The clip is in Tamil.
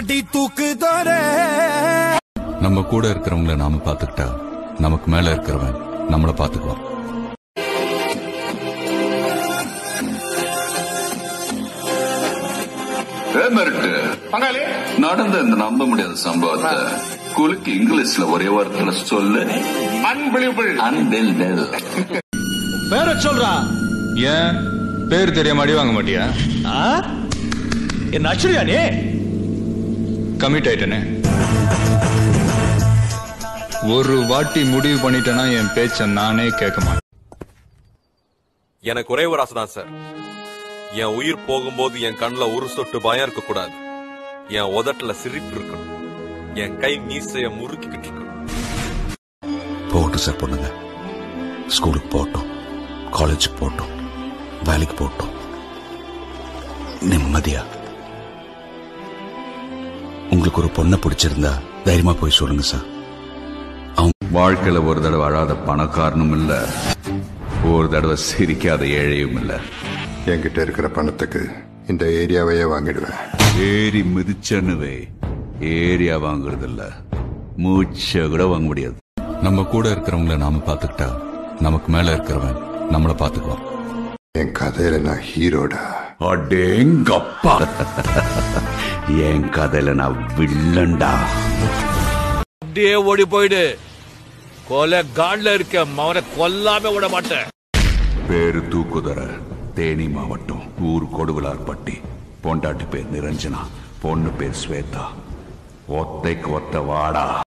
அடி தூக்குதாரே நம்ம கூட இருக்கிறவங்கள நாம பாத்துக்கிட்டா நமக்கு மேல இருக்கிறவன் நம்மள பாத்துக்குவான் ஏ மெரிட்டு பங்காளி நடந்த இந்த நம்ப முடியாத சம்பவத்தை குலுக்கு இங்கிலீஷ்ல ஒரே வார்த்தையில சொல்லு அன்பிலிபிள் அன்பில் டெல் பேர சொல்றா ஏன் பேர் தெரியாம அடி வாங்க மாட்டியா ஆ? என்ன அச்சுரியா நீ கமிட் ஆயிட்டனே ஒரு வாட்டி முடிவு பண்ணிட்டேன்னா என் பேச்ச நானே கேட்க மாட்டேன் எனக்கு ஒரே ஒரு ஆசை தான் சார் என் உயிர் போகும்போது என் கண்ணுல ஒரு சொட்டு பயம் இருக்க கூடாது என் உதட்டுல சிரிப்பு இருக்கணும் என் கை மீசைய முறுக்கிக்கிட்டு இருக்கணும் போகட்டும் சார் பொண்ணுங்க ஸ்கூலுக்கு போகட்டும் காலேஜுக்கு போகட்டும் வேலைக்கு போகட்டும் நிம்மதியா உங்களுக்கு ஒரு பொண்ணை பிடிச்சிருந்தா தைரியமா போய் சொல்லுங்க சார் வாழ்க்கையில ஒரு தடவை அழாத பணக்காரனும் இல்ல ஒரு தடவை சிரிக்காத ஏழையும் இல்ல என்கிட்ட இருக்கிற பணத்துக்கு இந்த ஏரியாவையே வாங்கிடுவேன் ஏறி மிதிச்சனுவே ஏரியா வாங்குறது இல்ல மூச்ச கூட வாங்க முடியாது நம்ம கூட இருக்கிறவங்கள நாம பாத்துக்கிட்டா நமக்கு மேல இருக்கிறவன் நம்மள பாத்துக்குவான் என் கதையில நான் ஹீரோடா அடேங்கப்பா என் கதையில நான் வில்லன்டா அப்படியே ஓடி போயிடு கொலை காண்ல இருக்க மவனை கொல்லாம விட மாட்டேன் பேரு தூக்குதர தேனி மாவட்டம் ஊர் கொடுவிலார்பட்டி பொண்டாட்டி பேர் நிரஞ்சனா பொண்ணு பேர் ஸ்வேதா ஒத்தைக்கு ஒத்த வாடா